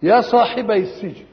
يا صاحبي السجن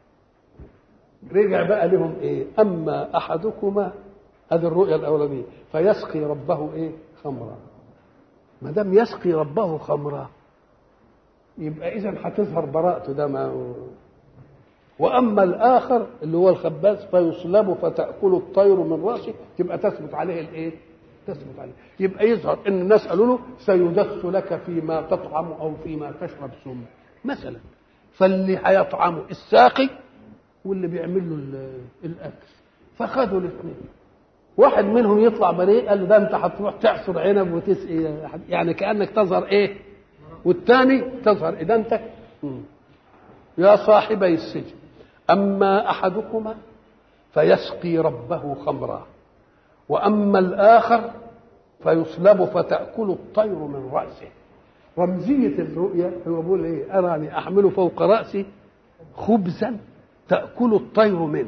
رجع بقى لهم ايه اما احدكما هذه الرؤيا الاولانيه فيسقي ربه ايه خمرا ما دام يسقي ربه خمرا يبقى اذا هتظهر براءته ده ما واما الاخر اللي هو الخباز فيصلب فتاكل الطير من راسه تبقى تثبت عليه الايه تثبت عليه يبقى يظهر ان الناس قالوا له سيدس لك فيما تطعم او فيما تشرب سم مثلا فاللي هيطعمه الساقي واللي بيعمل له الاكل فخدوا الاثنين واحد منهم يطلع بريء قال له ده انت هتروح تعصر عنب وتسقي يعني كانك تظهر ايه والثاني تظهر ادانتك يا صاحبي السجن اما احدكما فيسقي ربه خمرا واما الاخر فيصلب فتاكل الطير من راسه رمزيه الرؤيا هو بيقول ايه اراني احمل فوق راسي خبزا تاكل الطير منه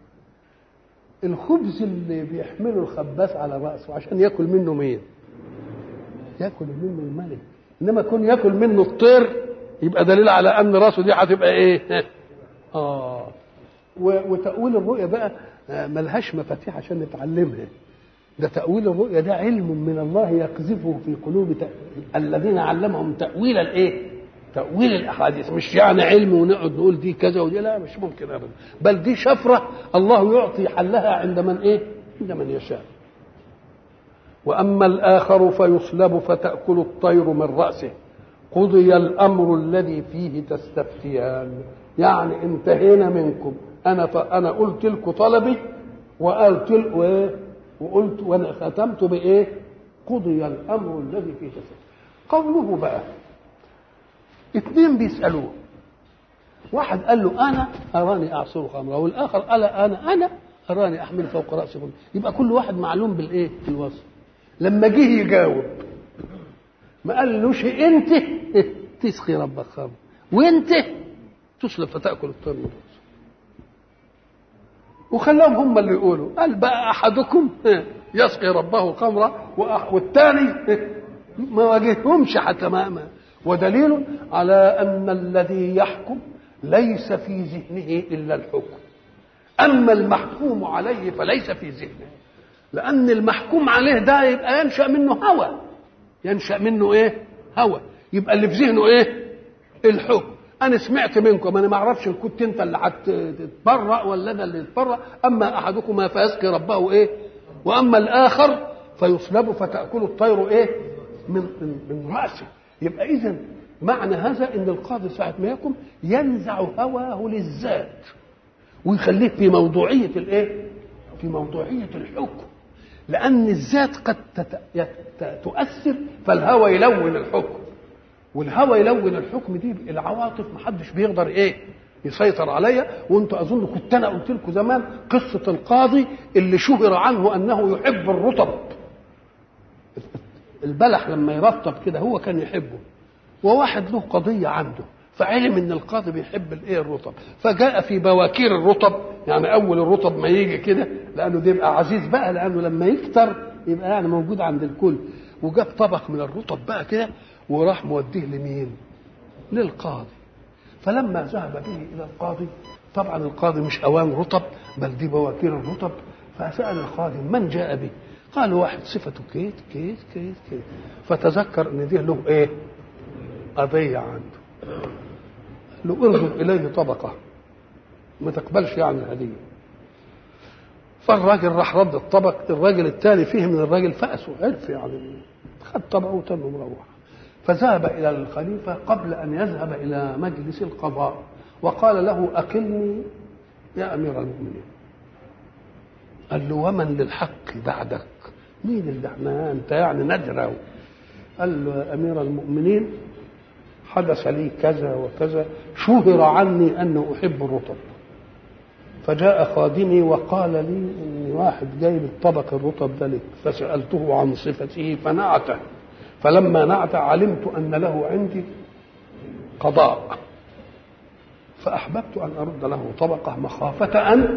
الخبز اللي بيحمله الخباز على راسه عشان ياكل منه مين ياكل منه الملك انما يكون ياكل منه الطير يبقى دليل على ان راسه دي هتبقى ايه اه وتاويل الرؤيا بقى ملهاش مفاتيح عشان نتعلمها ده تاويل الرؤيا ده علم من الله يقذفه في قلوب الذين علمهم تاويل الايه تأويل الأحاديث مش يعني علم ونقعد نقول دي كذا ودي لا مش ممكن أبدا بل دي شفرة الله يعطي حلها عند من إيه؟ عند من يشاء وأما الآخر فيصلب فتأكل الطير من رأسه قضي الأمر الذي فيه تستفتيان يعني انتهينا منكم أنا ف... أنا قلت لكم طلبي وقلت وإيه؟ وقلت وأنا ختمت بإيه؟ قضي الأمر الذي فيه تستفتيان قوله بقى اثنين بيسألوه واحد قال له أنا أراني أعصر خمرا والآخر قال أنا أنا أراني أحمل فوق رأسي خمرا يبقى كل واحد معلوم بالإيه؟ بالوصف لما جه يجاوب ما قالوش أنت تسقي ربك خمر وأنت تسلب فتأكل الطير من رأسه وخلاهم هم اللي يقولوا قال بقى أحدكم يسقي ربه خمرا والثاني ما واجههمش حتى ما ودليل على ان الذي يحكم ليس في ذهنه الا الحكم اما المحكوم عليه فليس في ذهنه لان المحكوم عليه ده يبقى ينشا منه هوى ينشا منه ايه هوى يبقى اللي في ذهنه ايه الحكم انا سمعت منكم انا ما اعرفش ان كنت انت اللي هتتبرأ ولا انا اللي اتبرأ اما احدكما فيسقي ربه ايه واما الاخر فيصلب فتاكل الطير ايه من من, من راسه يبقى اذا معنى هذا ان القاضي ساعه ما يحكم ينزع هواه للذات ويخليه في موضوعيه الايه؟ في موضوعيه الحكم لان الذات قد تت... يت... تؤثر فالهوى يلون الحكم والهوى يلون الحكم دي العواطف محدش بيقدر ايه يسيطر عليا وانتوا اظن كنت انا قلت لكم زمان قصه القاضي اللي شهر عنه انه يحب الرطب البلح لما يرطب كده هو كان يحبه وواحد له قضية عنده فعلم ان القاضي بيحب الايه الرطب فجاء في بواكير الرطب يعني اول الرطب ما يجي كده لانه ده يبقى عزيز بقى لانه لما يكتر يبقى يعني موجود عند الكل وجاب طبق من الرطب بقى كده وراح موديه لمين للقاضي فلما ذهب به الى القاضي طبعا القاضي مش اوان رطب بل دي بواكير الرطب فسال القاضي من جاء به قال واحد صفته كيت كيت كيت كيت فتذكر ان دي له ايه قضية عنده له ارغب اليه طبقة ما تقبلش يعني الهدية فالراجل راح رد الطبق الراجل التالي فيه من الراجل فأسه عرف يعني خد طبقه وتم مروح فذهب إلى الخليفة قبل أن يذهب إلى مجلس القضاء وقال له أقلني يا أمير المؤمنين قال له ومن للحق بعدك مين اللي احنا انت يعني ندرة قال له يا امير المؤمنين حدث لي كذا وكذا شهر عني ان احب الرطب فجاء خادمي وقال لي ان واحد جايب الطبق الرطب ده لك فسالته عن صفته فنعته فلما نعت علمت ان له عندي قضاء فاحببت ان ارد له طبقه مخافه ان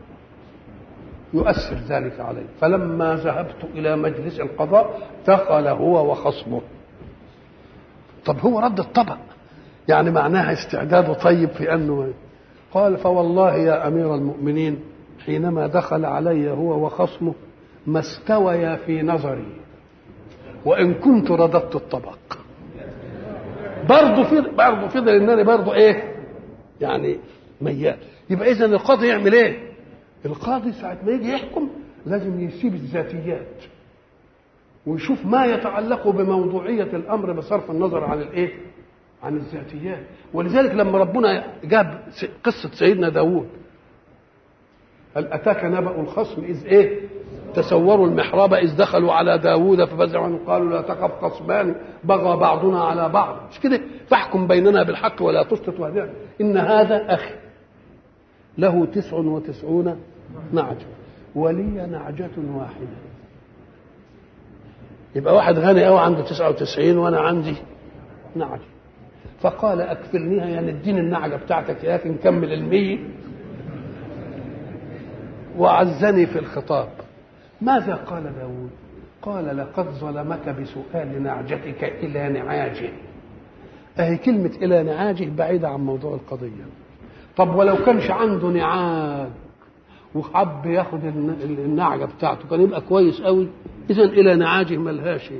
يؤثر ذلك عليه فلما ذهبت إلى مجلس القضاء دخل هو وخصمه طب هو رد الطبق يعني معناها استعداده طيب في انه قال فوالله يا امير المؤمنين حينما دخل علي هو وخصمه ما استويا في نظري وان كنت رددت الطبق برضه في برضه فضل انني برضه ايه يعني ميال يبقى اذا القاضي يعمل ايه القاضي ساعه ما يجي يحكم لازم يسيب الذاتيات ويشوف ما يتعلق بموضوعيه الامر بصرف النظر عن الايه عن الذاتيات ولذلك لما ربنا جاب قصه سيدنا داوود هل اتاك نبأ الخصم اذ ايه تسوروا المحراب إذ دخلوا على داوود ففزعوا قالوا لا تخف خصمان بغى بعضنا على بعض مش كده فاحكم بيننا بالحق ولا تسقط وهدنا إن هذا أخي له تسع وتسعون نعجة ولي نعجة واحدة يبقى واحد غني قوي عنده تسعة وتسعين وأنا عندي نعجة فقال أكفلنيها يعني اديني النعجة بتاعتك يا أخي نكمل المية وعزني في الخطاب ماذا قال داود قال لقد ظلمك بسؤال نعجتك إلى نعاجه أهي كلمة إلى نعاجه بعيدة عن موضوع القضية طب ولو كانش عنده نعاج وحب ياخد النعجة بتاعته كان يبقى كويس قوي إذا إلى نعاجه ملهاش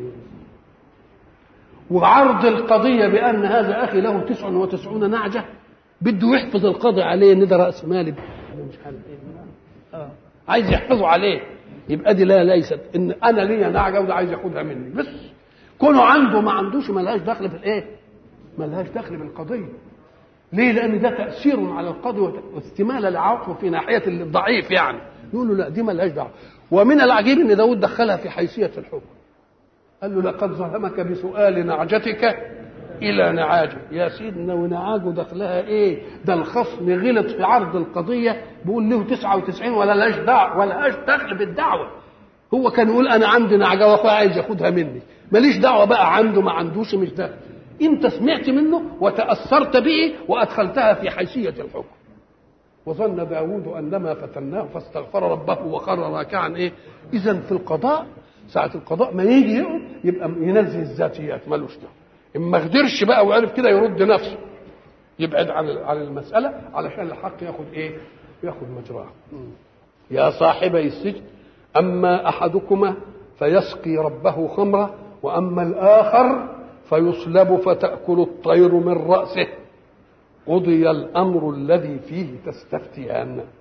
وعرض القضية بأن هذا أخي له تسع وتسعون نعجة بده يحفظ القاضي عليه إن ده رأس مالي مش عارف إيه آه. عايز يحفظه عليه يبقى دي لا ليست ان انا ليا نعجه وده عايز ياخدها مني بس كونه عنده ما عندوش ملهاش دخل في الايه؟ ملهاش دخل بالقضيه ليه؟ لان ده تاثير على القاضي واستماله لعواقبه في ناحيه الضعيف يعني يقول له لا دي ملهاش دعوه ومن العجيب ان داود دخلها في حيثيه الحكم قال له لقد ظلمك بسؤال نعجتك الى نعاجه يا سيدنا ونعاجه دخلها ايه ده الخصم غلط في عرض القضيه بيقول له 99 ولا لاش دعوه ولا لاش دخل بالدعوه هو كان يقول انا عندي نعجه واخويا عايز ياخدها مني ماليش دعوه بقى عنده ما عندوش مش ده انت سمعت منه وتاثرت به وادخلتها في حيثيه الحكم وظن داود انما فتناه فاستغفر ربه وخر راكعا ايه اذا في القضاء ساعه القضاء ما يجي يقعد يبقى ينزه الذاتيات ملوش دعوه ان ما قدرش بقى وعرف كده يرد نفسه يبعد عن عن المساله علشان الحق ياخد ايه؟ ياخد مجراه. يا صاحبي السجن اما احدكما فيسقي ربه خمرا واما الاخر فيصلب فتاكل الطير من راسه قضي الامر الذي فيه تستفتيان